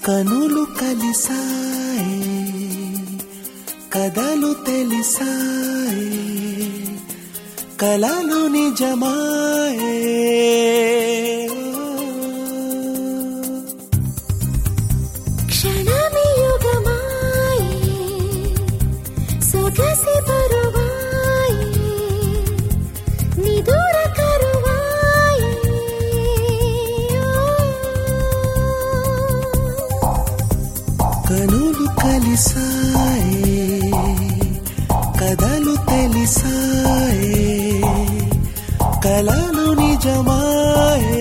కనులు కలిసాయి కథలు తెలిసాయి కలలు నిజమాయే క్షణమే యుగమాయే సొగసి బరువాయే నిదుర కరువాయే కనులు కలిసాయి కథలు తెలిసాయి కలలు నిజమాయే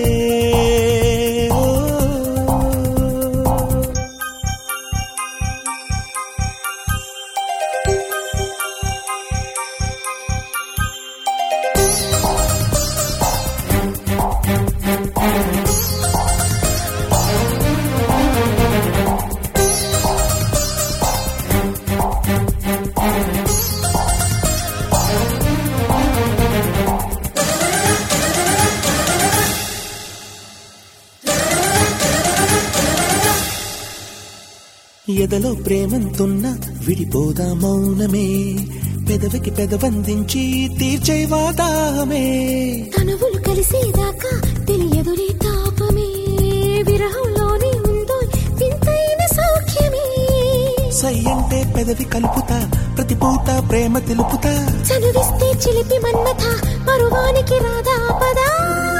ఎదలో ప్రేమంతున్న విడిపోదా మౌనమే పెదవికి పెదవందించి తీర్చే వాదామే తనువులు కలిసేదాకా తెలియదులే తాపమే విరహంలోనే ఉందో వింతైన సౌఖ్యమే సై అంటే పెదవి కలుపుతా ప్రతి పూట ప్రేమ తెలుపుతా చనువిస్తే చిలిపి మన్నథ మరువానికి రాదా పదా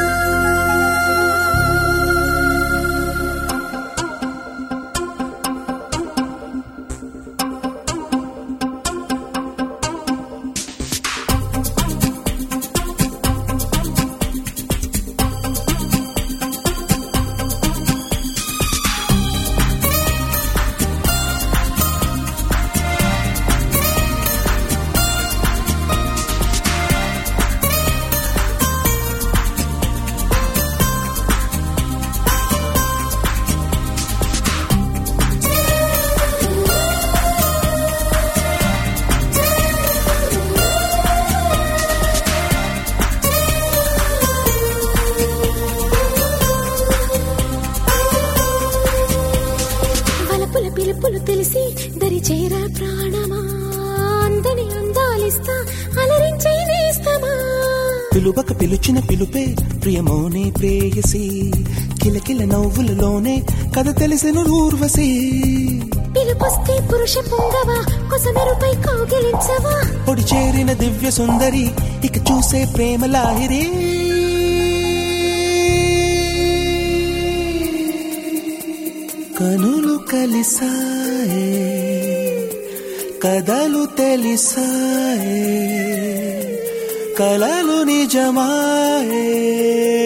వలపుల పిలుపులు తెలిసి దరి చేరా ప్రాణమా అందని అందాలిస్తా అలరించే నేస్తమా పిలువక పిలుచిన పిలుపే ప్రియమోనే ప్రేయసి కిలకిల నవ్వులలోనే కథ తెలిసిన ఊర్వశి పిలుపొస్తే పురుష పొంగవా కొసమెరుపై కౌగిలించవా పొడి చేరిన దివ్య సుందరి ఇక చూసే ప్రేమ లాహిరి కనులు కలిసాయే కథలు తెలిసాయే కలలు నిజమాయే